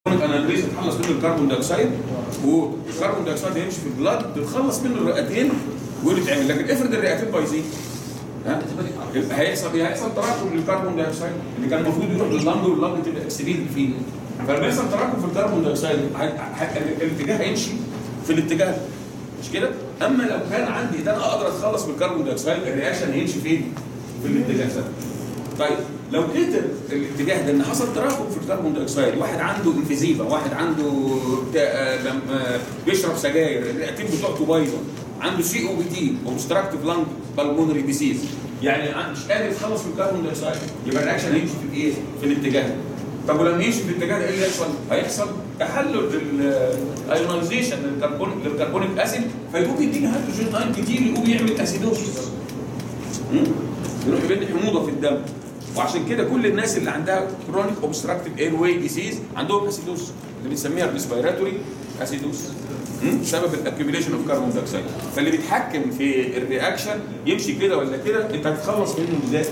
الانابريز تخلص منه الكربون دايوكسيد والكربون دايوكسيد هيمشي في البلاد بتخلص منه الرئتين ويتعمل لكن افرض الرئتين بايظين ها هيحصل ايه؟ هيحصل تراكم للكربون دايوكسيد اللي كان المفروض يروح لللنج واللنج تبقى اكسبيد فيه فلما يحصل تراكم في الكربون دايوكسيد ه- ه- الاتجاه هيمشي في الاتجاه ده. مش كده؟ اما لو كان عندي ده انا اقدر اتخلص من الكربون دايوكسيد الرياكشن هيمشي فين؟ في الاتجاه ده. طيب لو كتر الاتجاه ده ان حصل تراكم في الكربون دايوكسيد واحد عنده انفيزيفا واحد عنده بتاع- آه، لم- آه، بيشرب سجاير الرئتين بتوعته بايظه عنده سي او بي تي اوبستراكتيف لانج بالمونري ديسيز يعني عن- مش قادر يتخلص من الكربون دايوكسيد يبقى الرياكشن هيمشي في الايه؟ في الاتجاه ده طب ولما يمشي في الاتجاه ده ايه اللي يحصل؟ هيحصل تحلل الايونايزيشن للكربون للكربونيك اسيد فيقوم يديني هيدروجين ايون كتير يقوم يعمل اسيدوسيس مم؟ يروح يبني حموضه في الدم وعشان كده كل الناس اللي عندها كرونيك اوبستراكتيف اير واي ديزيز عندهم اسيدوس اللي بنسميها الريسبيراتوري اسيدوس بسبب الاكيوميليشن اوف كاربون دايوكسيد فاللي بيتحكم في الرياكشن يمشي كده ولا كده انت هتتخلص منه ازاي؟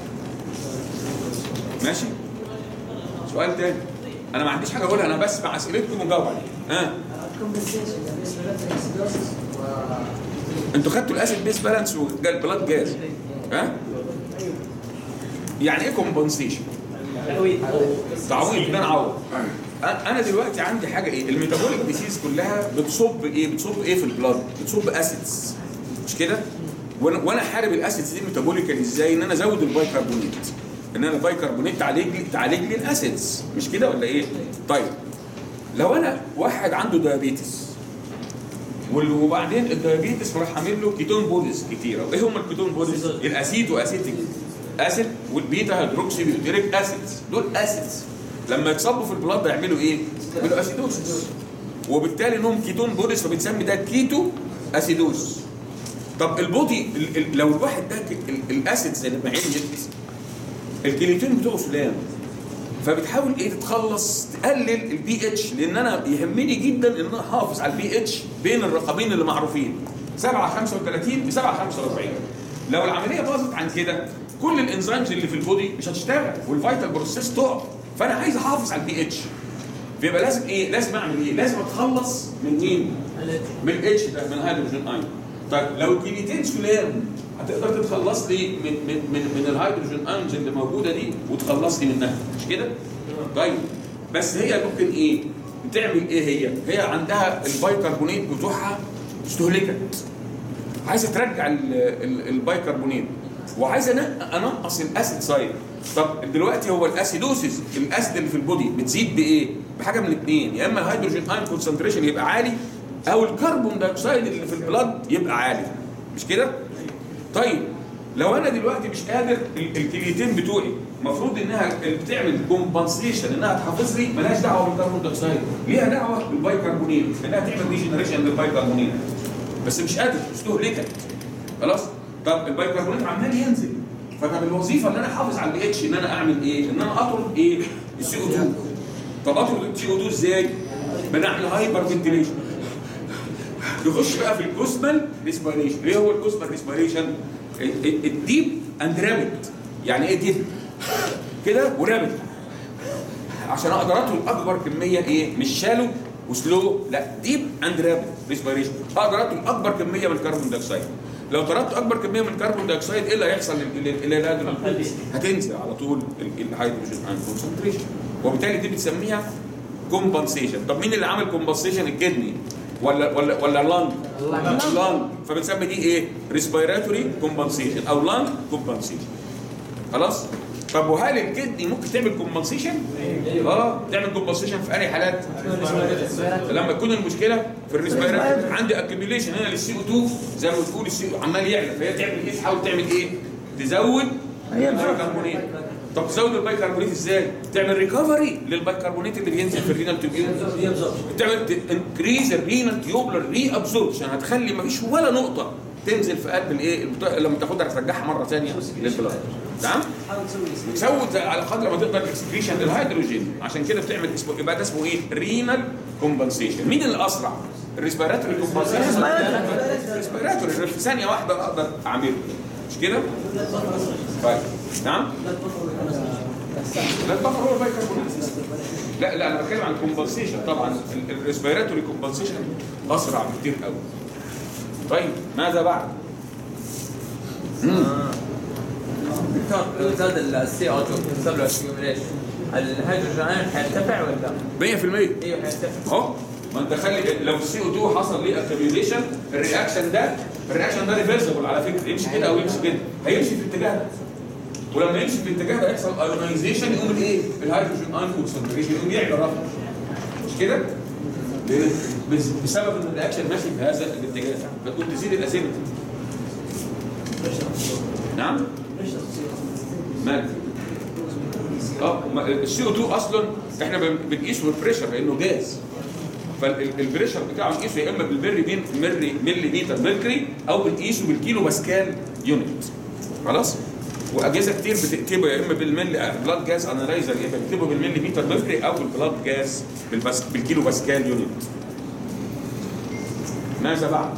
ماشي؟ سؤال تاني انا ما عنديش حاجه اقولها انا بسمع اسئلتكم وجاوب عليها ها compensation بالنسبه للأكسيدوسيس و انتوا خدتوا الاسيد بيس بالانس والبلاد جاز ها؟ يعني ايه كومبنسيشن؟ تعويض ان انا اعوض أنا- انا دلوقتي عندي حاجه ايه الميتابوليك ديسيز كلها بتصب ايه بتصب ايه في البلاد بتصب اسيدز مش كده وانا وانا حارب الاسيدز دي ميتابوليكال ازاي ان انا ازود البايكربونات ان انا البايكربونات تعالج لي تعالج لي الاسيدز مش كده ولا ايه طيب لو انا واحد عنده دايابيتس وال- وبعدين الدايابيتس راح عامل له كيتون بوديز كتيره وايه هم الكيتون بوديز الاسيد واسيتيك اسيد والبيتا هيدروكسي بيوتيريك اسيدز دول اسيدز لما يتصبوا في البلاد يعملوا ايه يعملوا اسيدوسس وبالتالي انهم كيتون بوديز فبنسمي ده كيتو اسيدوس طب البودي ال- ال- لو الواحد ده ك- ال- الاسيدز اللي معينت الكليتين بتوعه سلام فبتحاول ايه تتخلص تقلل البي اتش لان انا يهمني جدا ان انا احافظ على البي اتش بين الرقمين اللي معروفين 7 35 ب 7 45 لو العمليه باظت عن كده كل الانزيمز اللي في البودي مش هتشتغل والفيتال بروسيس تقع فانا عايز احافظ على البي اتش فيبقى لازم ايه لازم اعمل ايه لازم اتخلص من مين من الاتش ده من هيدروجين ايون طيب لو الكليتين سلام هتقدر تتخلص لي من من من, من الهيدروجين ايونز اللي موجوده دي وتخلص لي منها مش كده؟ طيب بس هي ممكن ايه؟ بتعمل ايه هي؟ هي عندها البايكربونات بتوعها استهلكت عايزه ترجع ال- ال- البايكربونات وعايزه أن- انقص الاسيد سايد طب دلوقتي هو الاسيدوسيس الاسيد اللي في البودي بتزيد بايه؟ بحاجه من الاثنين يا اما الهيدروجين ايون كونسنتريشن يبقى عالي او الكربون دايوكسيد اللي في البلاد يبقى عالي مش كده؟ طيب لو انا دلوقتي مش قادر ال- الكليتين بتوعي المفروض انها بتعمل كومبنسيشن انها تحافظ لي مالهاش دعوه بالكربون دايوكسيد ليها دعوه بالبايكربونات انها تعمل ريجنريشن للبايكربونات بس مش قادر استهلكت خلاص طب البايكربونات عمال ينزل فطب الوظيفه ان انا احافظ على البي اتش ان انا اعمل ايه؟ ان انا اطرد ايه؟ السي او 2 طب اطرد السي او 2 ازاي؟ بنعمل هايبر فنتيليشن نخش بقى في الكوسمال ريسبيريشن ايه هو الكوسمال ريسبيريشن؟ الديب اند رابد يعني ايه ديب؟ كده ورابد عشان اقدر اطلب اكبر كميه ايه مش شالو وسلو لا ديب اند رابد ريسبيريشن اقدر اطلب اكبر كميه من الكربون دايوكسيد لو طردت اكبر كميه من الكربون دايوكسيد ايه اللي هيحصل لل- لل- للهيدروجين هتنزل على طول ال- الهيدروجين ايون كونسنتريشن وبالتالي دي بتسميها كومبنسيشن طب مين اللي عمل كومبنسيشن الكدني ولا ولا ولا اللانج اللانج فبنسمي دي ايه ريسبيراتوري كومبنسيشن او لانج كومبنسيشن خلاص طب وهل الكدني ممكن تعمل كومبنسيشن اه تعمل كومبنسيشن في اي حالات لما تكون المشكله في الريسبيراتوري عندي اكيوميليشن هنا للسي او 2 زي ما بتقول السي عمال يعلى فهي تعمل ايه تحاول تعمل ايه تزود البيكربونات طب تزود البيكربونات ازاي تعمل ريكفري للبيكربونات اللي بينزل في الرينال تيوبيول تعمل انكريز الرينال تيوبلر ري ابسوربشن هتخلي مفيش ولا نقطه تنزل في قلب الايه البتاع- لما تاخدها ترجعها مره ثانيه للبلاد تمام حاول تسوي تزود على قدر ما تقدر الاكسكريشن للهيدروجين عشان كده بتعمل اسمه يبقى ده اسمه ايه؟ رينال كومبنسيشن مين اللي اسرع؟ الريسبيراتوري كومبنسيشن الريسبيراتوري في ثانيه واحده اقدر اعمله مش كده؟ طيب نعم؟ لا البفر هو البيكربونات لا لا انا بتكلم عن كومبنسيشن طبعا الريسبيراتوري كومبنسيشن اسرع بكتير قوي طيب ماذا بعد؟ دكتور لو زاد السي او 2 صار له accumulation الهيدروجين ايون حيرتفع ولا؟ 100% ايوه حيرتفع اهو ما انت خلي لو السي او 2 حصل ليه اكيوميليشن الرياكشن ده الرياكشن ده ريفرسبل على فكره يمشي كده او يمشي كده هيمشي في الاتجاه ده ولما يمشي في الاتجاه ده يحصل ايونايزيشن يقوم الايه؟ الهيدروجين ايون كونسنتريشن يقوم يعلى رقم مش كده؟ ليه؟ بس- بسبب ان الرياكشن ماشي في هذا الاتجاه فتقوم تزيد الاسيديتي نعم؟ مال اه السي او 2 اصلا احنا بن- بنقيسه بالبريشر لانه جاز فالبريشر بتاعه نقيسه يا اما بالمري بين مري ملي متر ميركوري او بنقيسه بالكيلو باسكال يونت خلاص واجهزه كتير بتكتبه يا اما بالملي بلاد جاز انالايزر يا اما بتكتبه بالملي متر ميركوري او بالبلاد جاز بالبس بالكيلو باسكال يونت ماذا بعد؟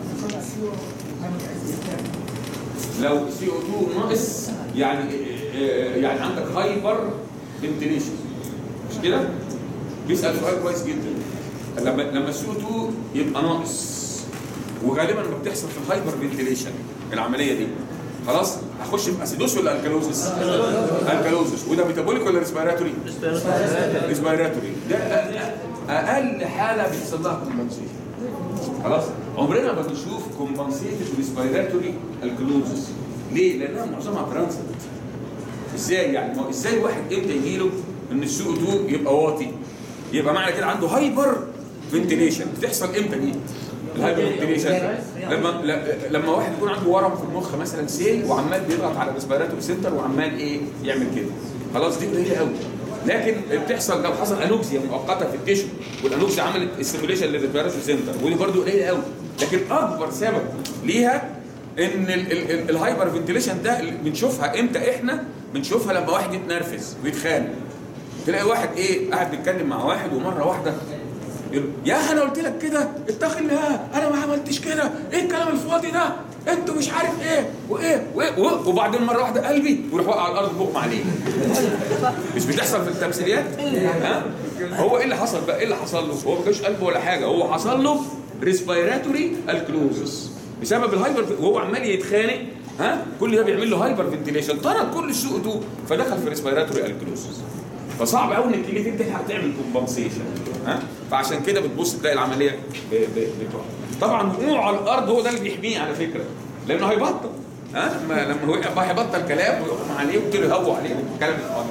لو سي او 2 ناقص يعني آه، يعني عندك هايبر فنتليشن مش كده؟ بيسال سؤال كويس جدا لما لما السي او 2 يبقى ناقص وغالبا ما بتحصل في الهايبر فنتليشن العمليه دي خلاص هخش في اسيدوس ولا الكالوزس؟ الكالوزس وده ميتابوليك ولا ريسبيراتوري؟ ريسبيراتوري ده اقل حاله بيحصل لها كومبنسيشن خلاص عمرنا ما بنشوف كومبنسيتد ريسبيراتوري الكلوزس ليه؟ لانها معظمها ترانزيت ازاي يعني؟ ما هو ازاي الواحد امتى يجي له ان السي او 2 يبقى واطي؟ يبقى معنى كده عنده هايبر فنتيليشن بتحصل امتى دي؟ الهايبر فنتيليشن لما ل- لما واحد يكون عنده ورم في المخ مثلا سيل وعمال بيضغط على الريسبيراتوري سنتر وعمال ايه؟ يعمل كده خلاص دي قليله قوي لكن بتحصل لو حصل انوكسيا مؤقته في التيشو والانوكسيا عملت استيميوليشن للريسبيراتوري سنتر ودي برضه قليله قوي لكن اكبر سبب ليها ان ال- ال- ال- الهايبر فنتيليشن ده اللي بنشوفها امتى احنا بنشوفها لما واحد يتنرفز ويتخانق تلاقي واحد ايه قاعد بيتكلم مع واحد ومره واحده يقول له، يا انا قلت لك كده اتقي الله انا ما عملتش كده ايه الكلام الفاضي ده انتوا مش عارف ايه وايه وايه و- وبعدين مره واحده قلبي ويروح واقع على الارض بغمى عليه مش بتحصل في التمثيليات ها هو ايه اللي حصل بقى ايه اللي حصل له هو ما جاش قلبه ولا حاجه هو حصل له ريسبيراتوري الكلوزس بسبب الهايبر وهو عمال يتخانق ها كل ده بيعمل له هايبر فنتيليشن طرد كل السوق ده فدخل في ريسبيراتوري الكلوزس فصعب قوي انك تيجي تلحق تعمل كومبنسيشن ها فعشان كده بتبص تلاقي العمليه ب- ب- بتقع طبعا وقوعه على الارض هو ده اللي بيحميه على فكره لانه هيبطل ها لما لما وقع بقى هيبطل كلام ويقوم عليه ويبتدوا يهووا عليه والكلام الفاضي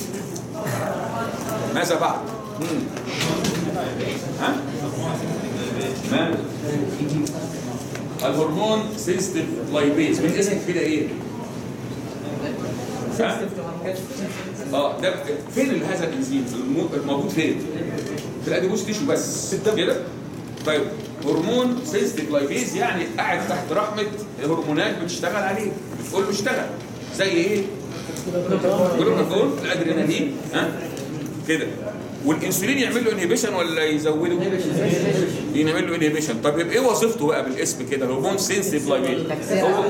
ماذا بعد؟ مم. ها؟ ما؟ الهرمون سيستم لايبيز من اسم كده ايه؟ ها؟ اه ده فين هذا الانزيم المو- الموجود فين في الاديبوس تيشو بس كده طيب هرمون سيستيك لايبيز يعني قاعد تحت رحمه هرمونات بتشتغل عليه بتقول له اشتغل زي ايه جلوكاجون الادرينالين ها كده والانسولين يعمل له انهبيشن ولا يزوده يعمل له انهبيشن طب يبقى ايه وظيفته بقى بالاسم كده هرمون سينسيف لايبيز هو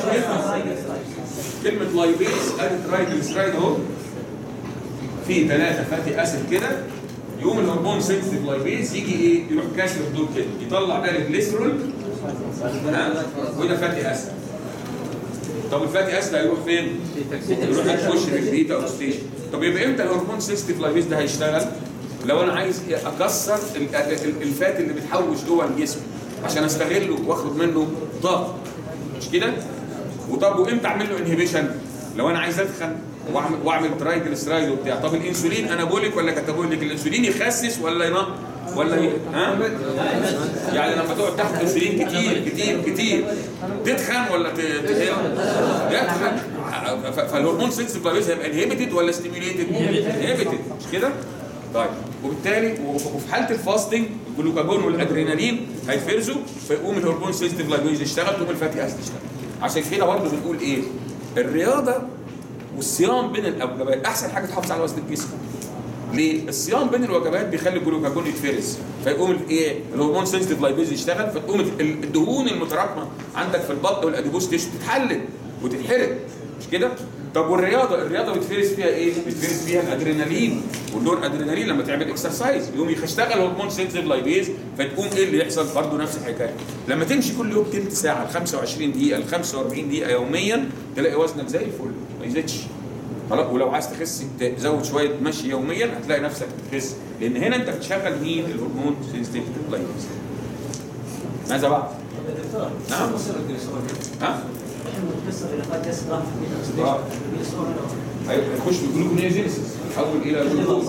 كلمه لايبيز ادي ترايجلسرايد اهو في ثلاثه فاتي اسيد كده يقوم الهرمون سنسيتيف لايبيز يجي ايه يروح كاشف دول كده يطلع ده الجليسرول ها وده فاتي اسيد طب الفاتي اسيد هيروح فين؟ يروح يخش في البيتا اوكسيديشن طب يبقى امتى الهرمون سنسيتيف لايبيز ده هيشتغل؟ لو انا عايز اكسر ال- ال- الفات اللي بتحوش جوه الجسم عشان استغله واخد منه طاقه مش كده؟ وطب وامتى اعمل له انهبيشن؟ لو انا عايز اتخن واعمل واعمل ترايجلسرايد وبتاع طب الانسولين انابوليك ولا كاتابوليك الانسولين يخسس ولا ينق ولا ي... ها يعني لما تقعد تاخد انسولين كتير كتير كتير تتخن ولا ت... تهل يتخن ف- فالهرمون سنسيتيف لايبيز هيبقى انهبيتد ولا ستيميوليتد انهبيتد مش كده طيب وبالتالي وفي حاله الفاستنج الجلوكاجون والادرينالين هيفرزوا فيقوم الهرمون سنسيتيف لايبيز يشتغل تقوم الفاتي اسيد يشتغل عشان كده برضه بنقول ايه الرياضه والصيام بين الوجبات احسن حاجه تحافظ على وزن الجسم ليه؟ الصيام بين الوجبات بيخلي الجلوكاجون يتفرز فيقوم الايه؟ الهرمون سنسيتيف لايبيز يشتغل فتقوم ال- الدهون المتراكمه عندك في البطن والاديبوس تيشو تتحلل وتتحرق مش كده؟ طب والرياضه الرياضه بتفرز فيها ايه بتفرز فيها الادرينالين والنور ادرينالين لما تعمل اكسرسايز يقوم يشتغل هرمون سنسيتيف لايبيز فتقوم ايه اللي يحصل برضه نفس الحكايه لما تمشي كل يوم تلت ساعه ل 25 دقيقه ل 45 دقيقه يوميا تلاقي وزنك زي الفل ما يزيدش خلاص ولو عايز تخس تزود شويه مشي يوميا هتلاقي نفسك بتخس لان هنا انت بتشغل مين الهرمون سنسيتيف لايبيز ماذا بعد؟ طب يا دكتور نعم. شو مصير الجليسرول؟ ها؟ احنا القصه اللي قد يسرع في آه. الجليسرول هيخش في جلوكونيوجينيسيس يتحول الى جلوكوز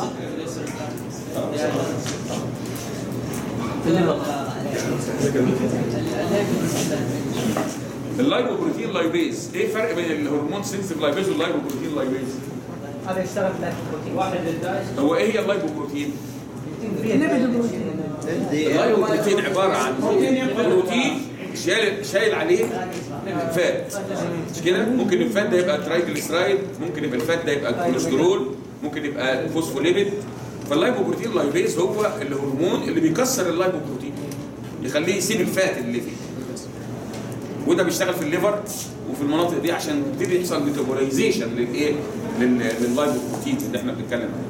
اللايبوبروتين لايبيز ايه الفرق بين الهرمون سنسيتيف لايبيز واللايبوبروتين لايبيز هذا يشتغل في البروتين واحد للداعش هو ايه هي اللايبوبروتين البروتين اللايبوبروتين عباره عن بروتين شايل شايل عليه فات مش كده ممكن الفات ده يبقى ترايجليسرايد ممكن يبقى الفات ده يبقى كوليسترول ممكن يبقى فوسفوليبيد فاللايبوبروتين لايبيز هو الهرمون اللي بيكسر اللايبوبروتين يخليه يسيب الفات اللي فيه وده بيشتغل في الليفر وفي المناطق دي عشان يبتدي يحصل ميتابولايزيشن للايه لل- لللايبوبروتين اللي احنا بنتكلم عنه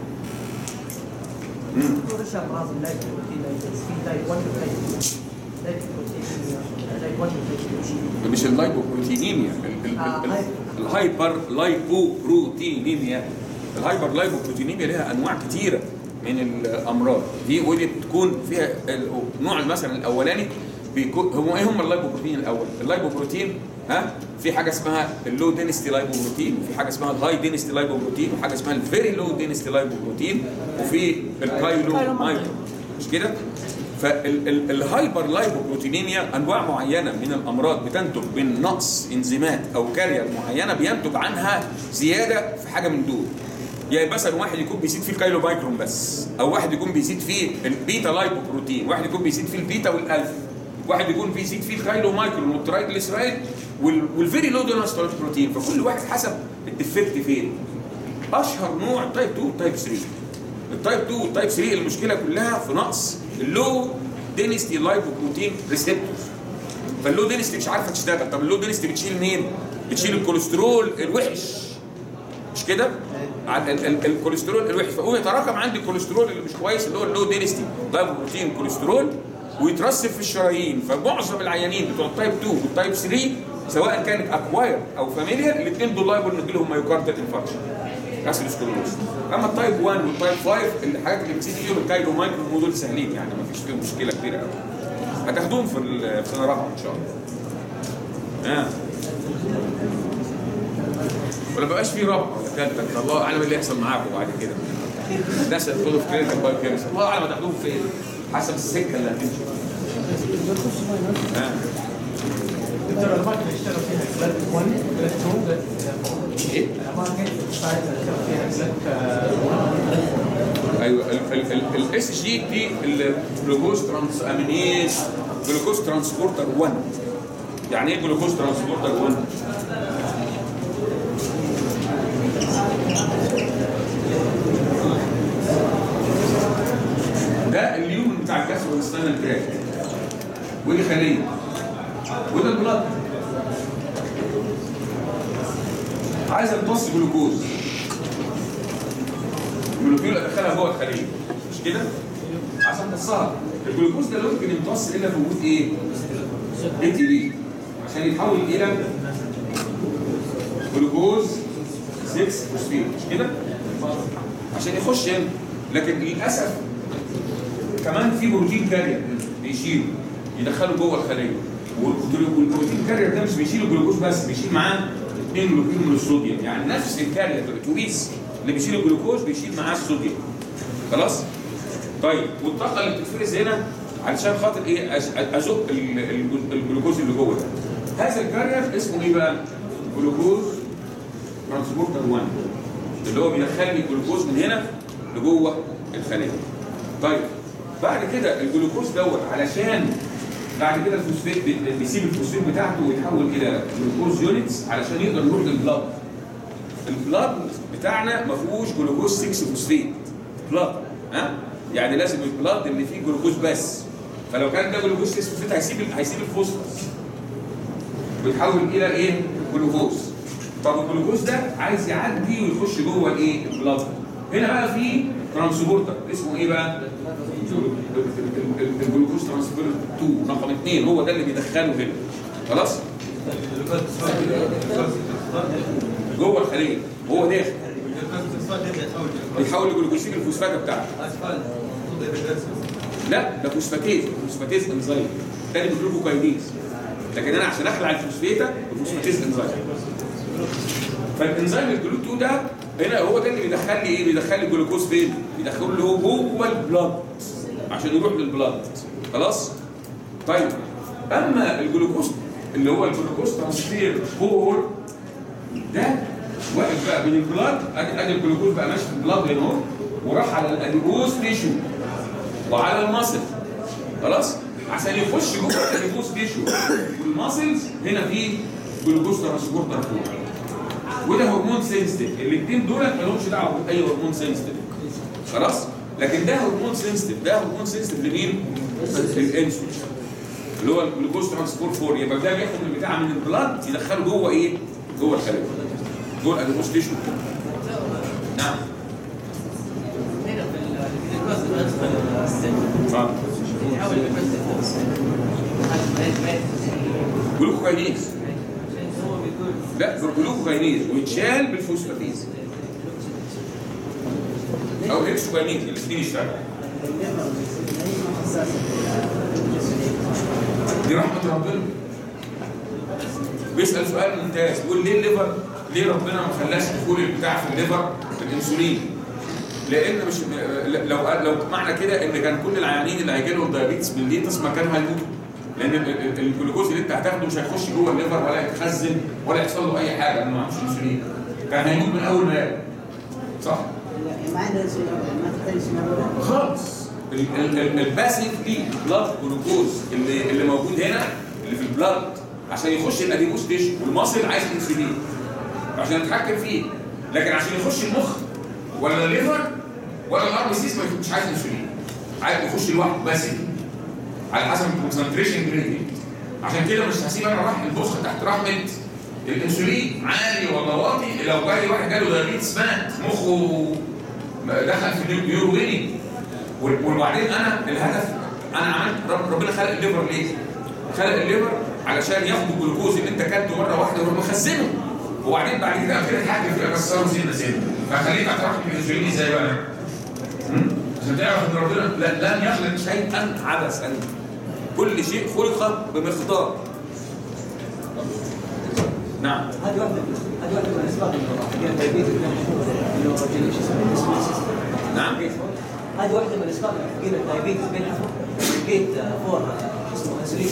ايش امراض اللايف بروتين في تايب 1 وتايب 2 لايف بروتين تايب 1 وتايب 2 مش اللايبوبروتينيميا ال- ال- آه، ال- هاي. الهايبر لايبوبروتينيميا الهايبر لايبوبروتينيميا لها انواع كتيره من الامراض دي ودي بتكون فيها ال- النوع مثلا الاولاني بيكون هو ايه هم اللايبوبروتين الاول اللايبوبروتين ها في حاجه اسمها اللو دينستي لايبوبروتين وفي حاجه اسمها الهاي دينستي لايبوبروتين وحاجه اسمها الفيري لو دينستي لايبوبروتين وفي الكايلو مايكرو مش كده فالهايبر لايبوبروتينيميا انواع معينه من الامراض بتنتج من نقص انزيمات او كارير معينه بينتج عنها زياده في حاجه من دول يعني مثلا واحد يكون بيزيد فيه الكايلو مايكرون بس او واحد يكون بيزيد فيه البيتا لايبوبروتين واحد يكون بيزيد فيه البيتا والالفا واحد يكون بيزيد فيه الكايلو مايكرون والترايجليسرايد وال- والفيري لو دونسترول بروتين فكل واحد حسب الديفكت فين اشهر نوع تايب 2 وتايب 3 التايب 2 والتايب 3 المشكله كلها في نقص اللو دينستي لايبوبروتين ريسبتورز فاللو دينستي مش عارفه تشتغل طب اللو دينستي بتشيل مين؟ بتشيل الكوليسترول الوحش مش كده؟ عن ال- ال- الكوليسترول الوحش فهو يتراكم عندي الكوليسترول اللي مش كويس اللي هو اللو دينستي لايبوبروتين كوليسترول ويترسب في الشرايين فمعظم العيانين بتوع التايب 2 والتايب 3 سواء كانت اكواير او فاميليال الاثنين دول لايبل ان لهم مايوكاردال انفاركشن اسيدوسكلوروز اما التايب 1 والتايب 5 الحاجات اللي بتزيد فيهم الكايلو مايكرو دول سهلين يعني ما فيش فيهم مشكله كبيره قوي هتاخدوهم في ال- في سنه رابعه ان شاء الله آه. ولا بقاش في رابعه ولا ثالثه الله اعلم اللي يحصل معاكم بعد كده الناس هيدخلوا في كلينيكال بايو كيمستري الله اعلم هتاخدوهم فين حسب السكه اللي هتمشي آه. دكتور الاماكن اللي اشتغل فيها بلد 1 بلد 2 بلد 4 ايه الاماكن السايت اللي اشتغل فيها بلد ايوه الاس جي دي الجلوكوز ترانس امينيز جلوكوز ترانسبورتر 1 يعني ايه جلوكوز ترانسبورتر 1 ده اليوم بتاع الجسم والسنه الجايه ودي خليه وده البلاد عايز امتص جلوكوز المولكيول ادخلها جوه الخليه مش كده؟ عشان امتصها الجلوكوز ده لا يمكن يمتص الا في وجود ايه؟ اي تي بي عشان يتحول الى جلوكوز 6 فوسفيت مش كده؟ عشان يخش هنا لكن للاسف كمان في بروتين كارير بيشيله يدخله جوه الخليه والبروتين- والبروتين كارير ده مش بيشيل الجلوكوز بس بيشيل معاه 2 جلوكوز من الصوديوم يعني نفس الكارير الاتوبيس اللي بيشيل الجلوكوز بيشيل معاه الصوديوم خلاص طيب والطاقه اللي بتتفرز هنا علشان خاطر ايه أز- ازق ال- ال- الجلوكوز اللي جوه ده هذا الكارير اسمه ايه بقى جلوكوز ترانسبورتر 1 اللي هو بيدخل لي الجلوكوز من هنا لجوه الخليه طيب بعد كده الجلوكوز دوت علشان بعد كده الفوسفات بي- بيسيب الفوسفات بتاعته ويتحول الى جلوكوز يونتس علشان يقدر يروح للبلاد البلاد بتاعنا ما فيهوش جلوكوز 6 فوسفيت بلاد ها يعني لازم البلاد اللي فيه جلوكوز بس فلو كان ده جلوكوز 6 فوسفيت هيسيب هيسيب الفوسفورس ويتحول الى ايه جلوكوز طب الجلوكوز ده عايز يعدي ويخش جوه الايه البلاد هنا بقى في ترانسبورتر اسمه ايه بقى الجلوكوز ترانسبورتر 2 رقم 2 هو ده اللي بيدخله هنا خلاص جوه الخليه هو داخل بيتحول لجلوكوسيد الفوسفات بتاعته لا ده فوسفاتيز فوسفاتيز انزيم تاني بالجلوكوكاينيز لكن انا عشان اخلع الفوسفيتا الفوسفاتيز انزيم فالانزيم الجلوك 2 ده هنا هو ده اللي بيدخل لي ايه بيدخل لي الجلوكوز فين بيدخله له جوه البلاد عشان يروح للبلاد خلاص طيب اما الجلوكوز اللي هو الجلوكوز ترانسفير فور ده واقف بقى بين البلاد ادي ادي الجلوكوز بقى ماشي في البلاد هنا اهو وراح على الاديبوز تيشو وعلى المصل خلاص عشان يخش جوه الاديبوز تيشو والماسلز هنا في جلوكوز ترانسبورتر فوق وده هرمون سنسيتيف الاثنين دول ما لهمش دعوه باي هرمون سنسيتيف خلاص لكن ده هرمون سنسيتيف ده هرمون سنسيتيف لمين؟ للانسولين اللي هو الجلوكوز ترانسبورت 4 يبقى ده بياخد البتاع من البلاد يدخله جوه ايه؟ جوه الخليه جوه الاديبوز تيشو نعم هنا في الجلوكوز اللي يدخل السن اتفضل يحاول يكثف السن جلوكوكاينيز هو بيقول لا بالجلوكوكاينيز ويتشال بالفوسفاتيز او الهكسوكاينيز الاثنين يشتغلوا دي رحمه ربنا بيسال سؤال ممتاز بيقول ليه الليفر ليه ربنا ما خلاش دخول البتاع في الليفر في الانسولين لان مش لو لو معنى كده ان كان كل العيانين اللي هيجي لهم دايابيتس من ليتس ما كانوا هيموتوا لان ال- ال- الجلوكوز اللي انت هتاخده مش هيخش جوه الليفر ولا يتخزن ولا يحصل له اي حاجه لانه ما عندوش انسولين كان هيموت من اول ما ياكل صح؟ ما عندنا انسولين ما تحتاج انسولين خالص الباسيف دي بلاد جلوكوز اللي اللي موجود هنا اللي في البلاد عشان يخش الاديبوس تيشو والمصل عايز انسولين عشان يتحكم فيه لكن عشان يخش المخ ولا الليفر ولا الار بي سيس مش عايز انسولين عايز يخش لوحده باسيف على حسب الكونسنتريشن جريدينت عشان كده مش هسيب انا راح المخ تحت رحمه الانسولين عالي ولا واطي لو جالي واحد جاله دايابيتس مات مخه دخل في النيورويني وبعدين انا الهدف انا عملت رب ربنا خلق الليفر ليه؟ خلق الليفر علشان ياخد الجلوكوز اللي انت اكلته مره واحده ويروح مخزنه وبعدين بعد كده كده يتحكم فيه يكسره سنه سنه فخليك هتروح الانسولين ازاي بقى؟ هم؟ عشان تعرف ان ربنا لا- لن يخلق شيئا عبثا كل شيء خلق بمقدار نعم هذه واحده هذه واحده من الاسباب اللي الدايبيتس اللي هو شو اسمه نعم هذه واحده من الاسباب اللي حقين الدايبيتس بينها جيت فور شو اسمه انسولين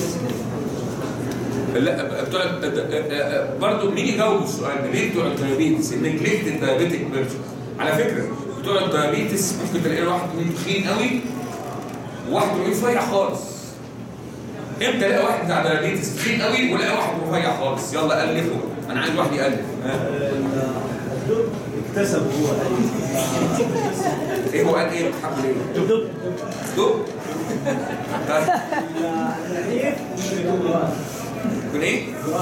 لا بتوع برضه مين يجاوب السؤال ده ليه بتوع الدايابيتس النجلكت الدايابيتك بيرسون على فكره بتوع الدايابيتس ممكن تلاقي واحد منهم تخين قوي وواحد منهم رفيع خالص امتى الاقي واحد بتاع دايابيتس تخين قوي ولاقي واحد رفيع خالص يلا الفه انا عايز واحد يالف ها؟ اكتسب هو ايه هو قال ايه بتحب ليه؟ دب دب طيب الحديث يكون ايه؟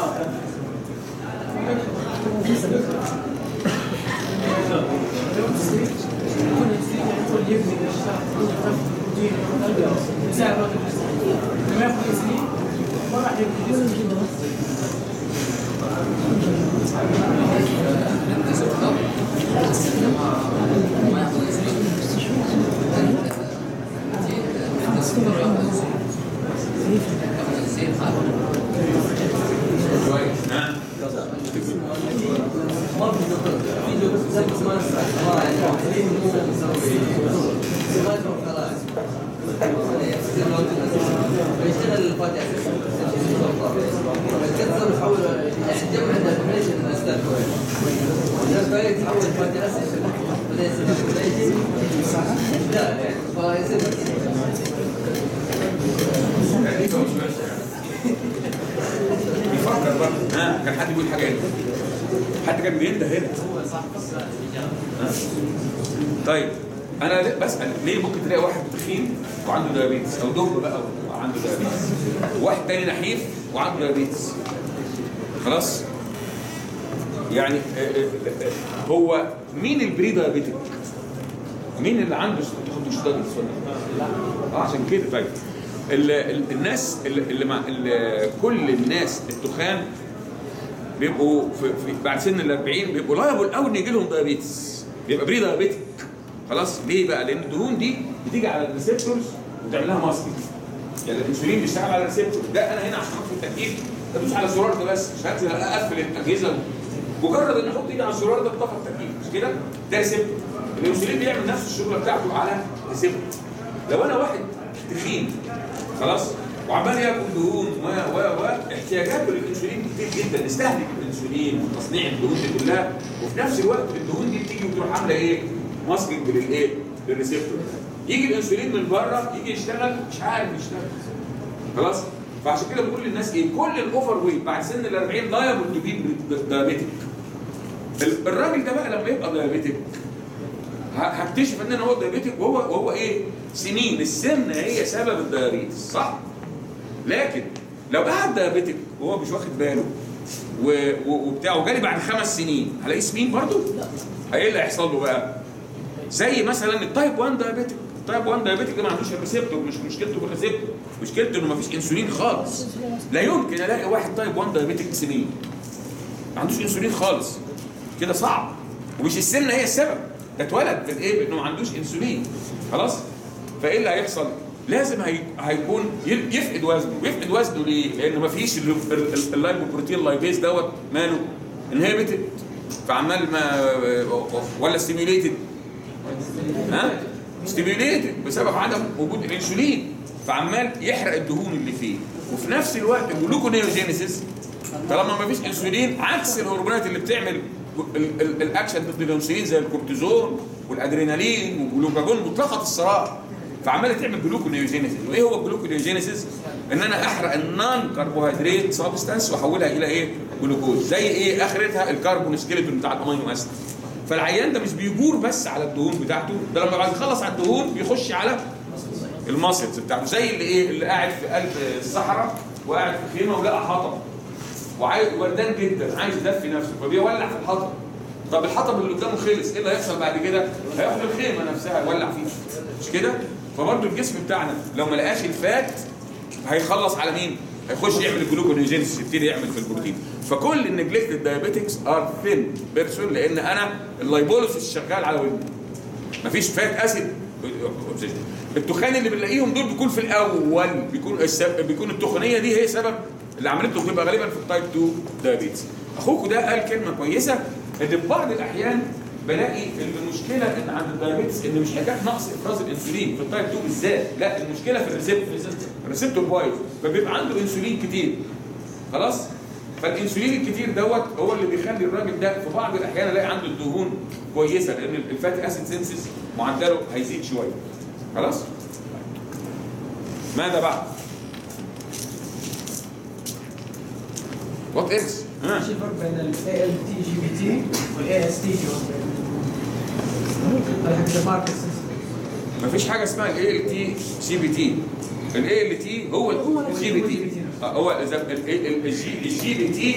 كويس ها؟ بيشتغل الفاتح بيكسر يحول يعني الجمع عند الكومبليشن الاستاذ الناس بقى تحول الفاتح بدا يصير كومبليشن لا يعني فيصير بيفكر برضه ها كان حد بيقول حاجه هنا حد كان بينده هنا ها؟ طيب انا ليه- بسال ليه ممكن تلاقي واحد تخين وعنده دايابيتس او دب بقى وعنده دايابيتس واحد تاني نحيف وعنده دايابيتس خلاص يعني آه، آه، آه، هو مين البري دايابيتك؟ مين اللي عنده تاخدوش دايابيتس ولا اه عشان كده طيب ال ال الناس اللي, اللي مع ال كل الناس التخان بيبقوا في في بعد سن ال 40 بيبقوا لايبل قوي ان يجي لهم دايابيتس بيبقى بري دايابيتك خلاص ليه بقى؟ لان الدهون دي بتيجي على الريسبتورز وتعمل لها ماسكينج يعني الانسولين بيشتغل على الريسبتور ده انا هنا عشان اخد التكييف بدوس على الزرار ده بس مش هقفل اقفل الاجهزه مجرد ان احط ايدي على الزرار ده بطفى التكييف مش كده؟ ده ريسبتور الانسولين بيعمل نفس الشغله بتاعته على ريسبتور لو انا واحد تخين خلاص وعمال ياكل دهون و و و احتياجاته للانسولين كتير جدا نستهلك الانسولين وتصنيع الدهون دي كلها وفي نفس الوقت الدهون دي بتيجي وتروح عامله ايه؟ ماسكينج للايه؟ للريسبتور يجي الانسولين من بره يجي يشتغل مش عارف يشتغل خلاص فعشان كده بقول للناس ايه كل الاوفر ويت بعد سن ال 40 لايبل تو بي دايابيتك الراجل ده بقى لما يبقى دايابيتك ه- هكتشف ان انا هو دايابيتك وهو وهو ايه سنين السمنه هي سبب الدايابيتس صح لكن لو قعد دايابيتك وهو مش واخد باله و- و- وبتاع وجالي بعد خمس سنين هلاقيه سمين برضه؟ ايه اللي هيحصل له بقى؟ زي مثلا التايب 1 دايابيتك التايب 1 دايابيتك ده ما عندوش الريسبتور مش مشكلته بالريسبتور مشكلته انه ما فيش انسولين خالص لا يمكن الاقي واحد تايب 1 دايابيتك سمين ما عندوش انسولين خالص كده صعب ومش السمنه هي السبب ده اتولد في الايه بانه ما عندوش انسولين خلاص فايه اللي هيحصل لازم هي... هيكون ي- يفقد وزنه يفقد وزنه ليه لان ما فيش ال- ال- ال- اللايبوبروتين لايبيز دوت ماله انهبيتد فعمال ما ولا ستيميوليتد ها ستيميوليتد بسبب عدم وجود الانسولين فعمال يحرق الدهون اللي فيه وفي نفس الوقت الجلوكونيوجينيسيس طالما ما فيش انسولين عكس الهرمونات اللي بتعمل ال- ال- الاكشن ضد الانسولين زي الكورتيزون والادرينالين والجلوكاجون مطلقه الصراع فعماله تعمل جلوكونيوجينيسيس وايه هو الجلوكونيوجينيسيس ان انا احرق النون كربوهيدرات سبستانس واحولها الى ايه جلوكوز زي ايه اخرتها الكربون سكيلتون بتاع الامينو اسيد فالعيان ده مش بيجور بس على الدهون بتاعته ده لما بعد يخلص على الدهون بيخش على الماسلز بتاعته زي اللي ايه اللي قاعد في قلب الصحراء وقاعد في خيمه ولقى حطب وعايز وردان جدا عايز يدفي نفسه فبيولع في الحطب طب الحطب اللي قدامه خلص ايه اللي هيحصل بعد كده؟ هيروح للخيمه نفسها يولع فيها مش كده؟ فبرضه الجسم بتاعنا لو ما لقاش الفات هيخلص على مين؟ هيخش يعمل الجلوكونيوجينيسيس يبتدي يعمل في البروتين فكل النجلكتد دايابيتكس ار ثين بيرسون لان انا اللايبوليسيس شغال على ودني مفيش فات اسيد التخان اللي بنلاقيهم دول بيكون في الاول بيكون السبب بيكون التخنيه دي هي سبب اللي عملته بتبقى غالبا في التايب 2 دايابيتس اخوكوا ده قال كلمه كويسه ان في بعض الاحيان بلاقي المشكله ان عند الدايابيتس ان مش حكايه نقص افراز الانسولين في التايب 2 بالذات لا المشكله في الريسبتور الريسبتور بايظ فبيبقى عنده انسولين كتير خلاص فالانسولين الكتير دوت هو اللي بيخلي الراجل ده في بعض الاحيان الاقي عنده الدهون كويسه لان الفاتي اسيد سينسس معدله هيزيد شويه خلاص ماذا بعد وات ايلس ايش الفرق بين ال ALT GBT وال AST GBT؟ حق الماركت مفيش حاجه اسمها الاي ال تي سي بي تي الاي ال تي هو الجي بي تي هو الجي بي تي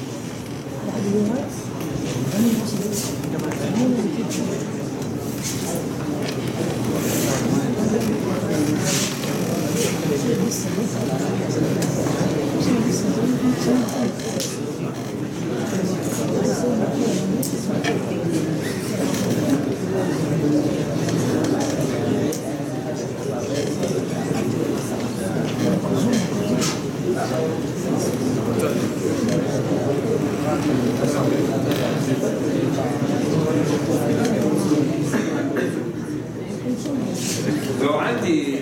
لو عندي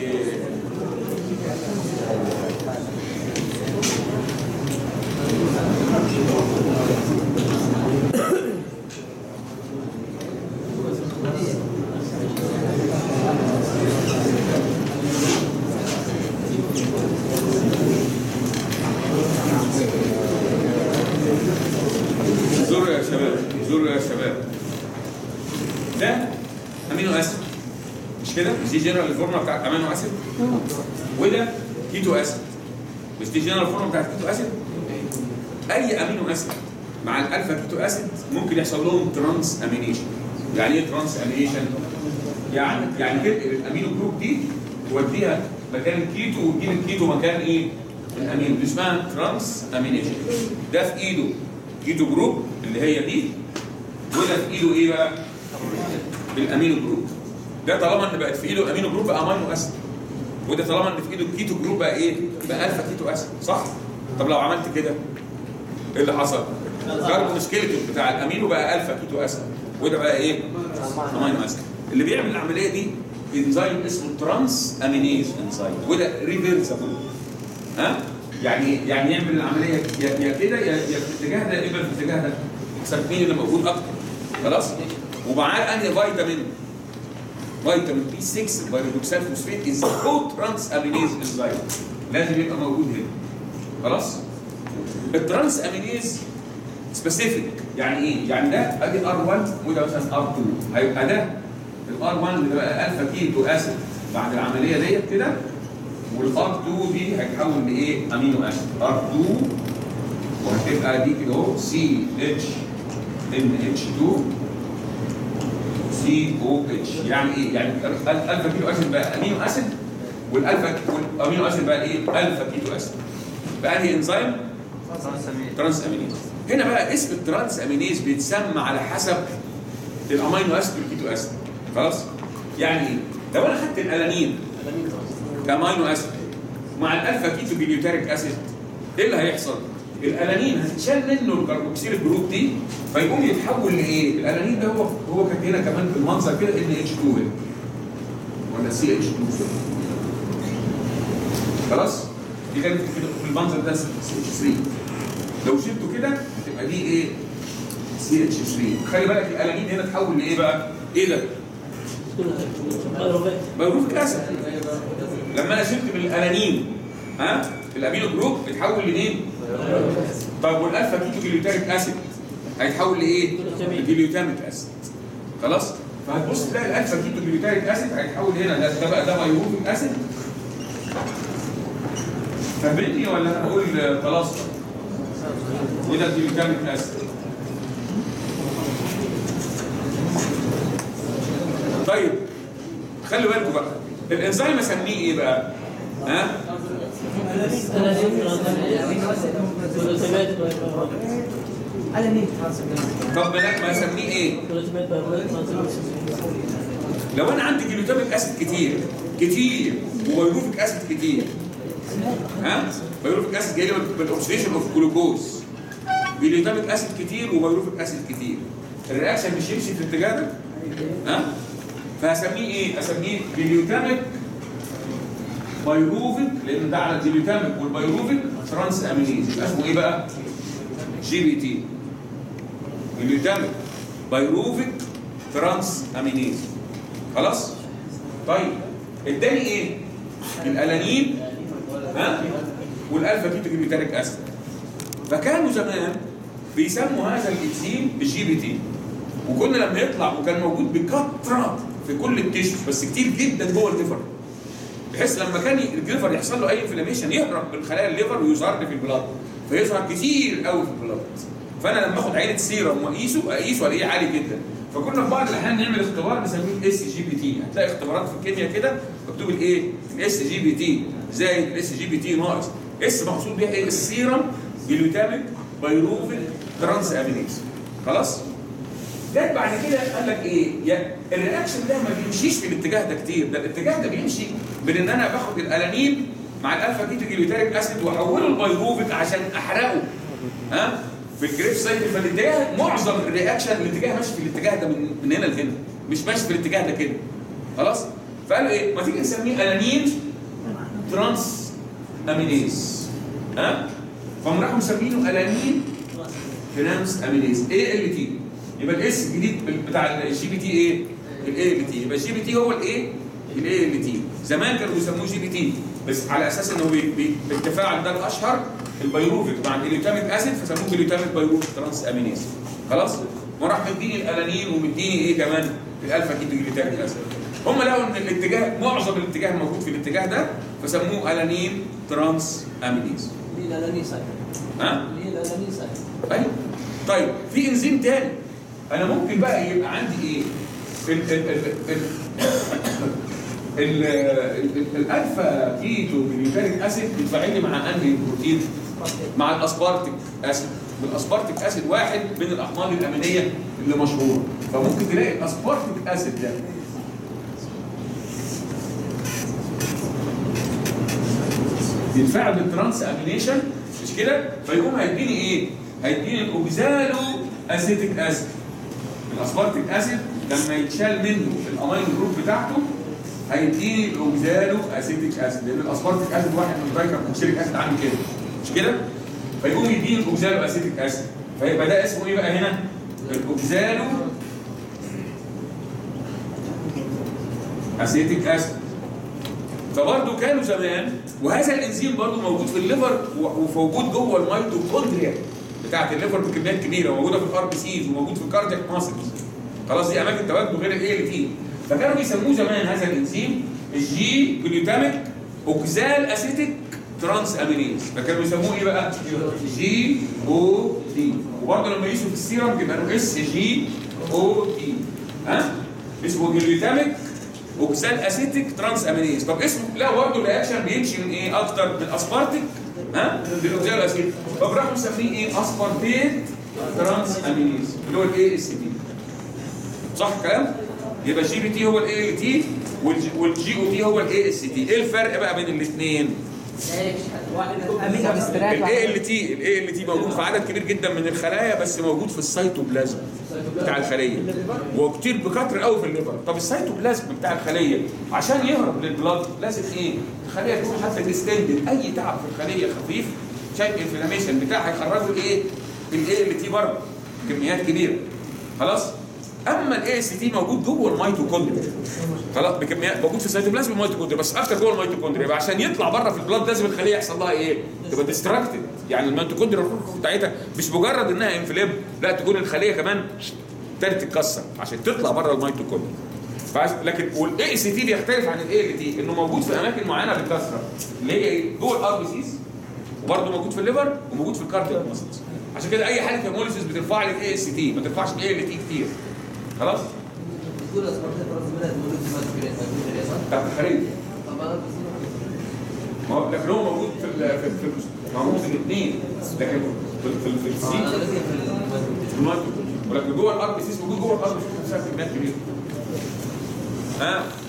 زوروا يا شباب زوروا يا شباب ده امينو اسيد مش كده؟ مش دي جنرال فورمولا بتاعت امينو اسيد وده كيتو اسيد مش دي جنرال فورمولا بتاعت كيتو اسيد اي امينو اسيد مع الالفا كيتو اسيد ممكن يحصل لهم ترانس امينيشن يعني ايه ترانس امينيشن يعني يعني تنقل الامينو جروب دي توديها مكان الكيتو وتجيب الكيتو مكان ايه الامينو دي اسمها ترانس امينيشن ده في ايده كيتو جروب اللي هي دي وده في ايده ايه بقى بالامينو جروب ده طالما ان بقت في ايده امينو جروب بقى امينو اسيد وده طالما ان في ايده الكيتو جروب بقى ايه بقى الفا كيتو اسيد صح طب لو عملت كده ايه اللي حصل الكربون سكيلتون بتاع الامينو بقى الفا كيتو اسيد وده بقى ايه امينو اسيد اللي بيعمل العمليه دي انزيم اسمه ترانس امينيز انزيم وده ريفيرسبل ها يعني يعني يعمل العمليه يا يا كده يا يا في الاتجاه ده يا اما في الاتجاه ده حسب مين اللي موجود اكتر خلاص ومعاه انهي فيتامين فيتامين بي 6 البيروكسال فوسفيت از كو ترانس امينيز انزيم لازم يبقى موجود هنا خلاص الترانس امينيز سبيسيفيك يعني ايه؟ يعني ده ادي ار 1 وده مثلا ار 2 هيبقى ده الار 1 اللي بقى الفا كيتو اسيد بعد العمليه ديت كده والار 2 دي هتتحول لايه؟ امينو اسيد ار 2 وهتبقى دي كده اهو سي اتش ان اتش 2 سي او اتش يعني ايه؟ يعني ال- الفا كيتو اسيد بقى امينو اسيد والالفا والامينو اسيد بقى ايه؟ الفا كيتو اسيد بقى انهي انزيم؟ ترانس امينيز هنا بقى اسم الترانس امينيز بيتسمى على حسب الامينو اسيد والكيتو اسيد خلاص يعني ايه لو انا خدت الالانين كامينو اسيد مع الالفا كيتو بيليوتاريك اسيد ايه اللي هيحصل الالانين هتتشال منه الكربوكسيل جروب دي فيقوم يتحول لايه الالانين ده هو هو كان هنا كمان بالمنظر كده ان اتش 2 هنا ولا سي اتش 2 خلاص دي كانت كده في المنظر ده سي اتش 3 لو شلته كده هتبقى دي ايه سي اتش 3 خلي بالك الالانين هنا تحول لايه بقى ايه ده بيروفيك اسيد لما انا شلت من الالانين ها الامينو جروب بيتحول لمين طيب والالفا كيتو جليوتاميك اسيد هيتحول لايه جليوتاميك اسيد خلاص فهتبص تلاقي الالفا كيتو جليوتاميك اسيد هيتحول هنا ده, ده بقى ده بيروفيك اسيد فاهمني ولا انا بقول خلاص وده الجليوتاميك اسيد طيب خلي بالكم بقى الانزيم اسميه ايه بقى؟ ها؟ Alanine transfer. طب ما ما اسميه ايه؟ لو انا عندي جلوتاميك اسيد كتير كتير وبيروفيك اسيد كتير ها؟ بيروفيك اسيد جاي لي بالاكسيديشن اوف جلوكوز جلوتاميك اسيد كتير وبيروفيك اسيد كتير الرياكشن مش يمشي في الاتجاه ده ها؟ فهسميه ايه؟ اسميه جلوتاميك بيروفيك لان ده على الجلوتاميك والبيروفيك ترانس امينيز يبقى اسمه ايه بقى؟ جي بي تي جلوتاميك بيروفيك ترانس امينيز خلاص طيب اداني ايه الالانين ها والالفا كيتو جلوتاريك اسيد فكانوا زمان بيسموا هذا الانزيم بالجي بي تي وكنا لما يطلع وكان موجود بكثره في كل التيشوز بس كتير جدا جوه الليفر بحيث لما كان الليفر يحصل له اي انفلاميشن يهرب من خلايا الليفر ويظهر لي في البلاد فيظهر كتير قوي في البلاد فانا لما اخد عينه سيرم واقيسه اقيسه الاقيه عالي جدا فكنا في بعض الاحيان نعمل اختبار نسميه اس جي بي تي هتلاقي اختبارات في الكيمياء كده مكتوب الايه الاس جي بي تي زائد الاس جي بي تي ناقص اس مقصود بيها ايه السيرم جلوتاميك بيروفيك ترانس امينيز خلاص جت بعد كده قال لك ايه يا الرياكشن ده ما بيمشيش في الاتجاه ده كتير ده الاتجاه ده بيمشي بين ان انا باخد الالانين مع الالفا كيتو جلوتاريك اسيد واحوله لبيروفيك عشان احرقه ها في الجريف سايكل فالاتجاه معظم الرياكشن الاتجاه ماشي في الاتجاه ده من, من هنا لهنا مش ماشي في الاتجاه ده كده خلاص فقالوا ايه ما تيجي نسميه الانين ترانس امينيز ها فهم راحوا مسمينه الانين ترانس امينيز اي ال تي يبقى الاس الجديد بتاع الجي بي تي ايه الاي ال تي يبقى الجي بي تي هو الايه الاي ال تي زمان كانوا بيسموه جي بي تي بس على اساس انه بي بي بالتفاعل ده الاشهر البيروفيك مع الجلوتاميك اسيد فسموه جلوتاميك بيروفيك ترانس امينيز خلاص وراح مديني الالانين ومديني ايه كمان الالفا كيتو جلوتاميك اسيد هم لقوا ان الاتجاه معظم الاتجاه الموجود في الاتجاه ده فسموه الانين ترانس امينيز اللي هي الالانين سايكل ها اللي هي الالانين سايكل ايوه طيب في انزيم تاني انا ممكن بقى يبقى عندي ايه ال ال ال ال ال- ال- ال- الالفا كيتو جليكانيك اسيد بيتفاعل لي مع انهي بروتين مع الاسبارتيك اسيد والاسبارتيك اسيد واحد من الاحماض الامينيه اللي مشهوره فممكن تلاقي الاسبارتيك اسيد ده يتفاعل بالترانس امينيشن مش كده فيقوم هيديني ايه هيديني الاوكزالو اسيتيك اسيد الاسبارتيك اسيد لما يتشال منه الامينو جروب بتاعته هيديني الاوكزالو اسيتيك اسيد لان الاسبارتيك اسيد واحد من الدايكربوكسيليك اسيد عامل كده مش كده فيقوم يديني الاوكزالو اسيتيك اسيد فيبقى ده اسمه ايه بقى هنا الاوكزالو اسيتيك اسيد فبرضه كانوا زمان وهذا الانزيم برضه موجود في الليفر و- وموجود جوه الميتوكوندريا بتاعت الليفر بكميات كبيره وموجوده في الار بي سيز وموجود في الكاردياك ماسلز خلاص دي اماكن تواجده غير الاي ال تي فكانوا بيسموه زمان هذا الانزيم الجي جلوتاميك اوكزال اسيتيك ترانس امينيز فكانوا بيسموه ايه بقى؟ جي او دي وبرضه لما يقيسوا في السيرم بيبقى له اس جي او دي ها؟ اسمه جلوتاميك اوكسال اسيتيك ترانس امينيز طب اسمه لا برضه الرياكشن بيمشي من ايه اكتر من اسبارتيك ها للاوكسال اسيتيك فبراحوا مسميه ايه اسبارتيت ترانس امينيز اللي هو الاي اس تي صح الكلام يبقى الجي بي تي هو الاي ال تي والجي او تي هو الاي اس تي ايه الفرق بقى بين الاثنين امين ابستراكت الاي ال تي الاي ال تي موجود في عدد كبير جدا من الخلايا بس موجود في السيتوبلازم بتاع الخليه وكتير بكتر قوي في الليفر طب السيتوبلازم بتاع الخليه عشان يهرب للبلاد لازم ايه الخليه تكون حتى ديستندد اي تعب في الخليه خفيف شايف انفلاميشن بتاعها يخرجوا ايه الاي ال تي برضه كميات كبيره خلاص اما الاي اس تي موجود جوه الميتوكوندريا خلاص بكميات موجود في السيتوبلازم الميتوكوندريا بس اكتر جوه الميتوكوندريا يبقى عشان يطلع بره في البلاد لازم الخليه يحصل لها ايه؟ تبقى ديستراكتد يعني الميتوكوندريا الخروج بتاعتها مش مجرد انها انفلام لا تكون الخليه كمان ابتدت تتكسر عشان تطلع بره الميتوكوندريا فعش... لكن والاي اس تي بيختلف عن الاي ال تي انه موجود في اماكن معينه بالكثره اللي هي ايه؟ جوه الار بي سيز وبرضه موجود في الليفر وموجود في الكاردياك ماسلز عشان كده اي حاله هيموليسيس بترفع لك اي اس تي ما ترفعش الاي ال تي كتير خلاص؟ بتقول اسبارتيت ترانس امينيز موجود في الميتوكوندريا صح؟ بتاعت الخليه طبعا ما هو لكن هو موجود في ال في في موجود في الاثنين لكن في في في انا السي بس في الميتوكوندريا في المايكرو ولكن جوه الار بي سيس موجود جوه الار بي سيس كميات كبيره ها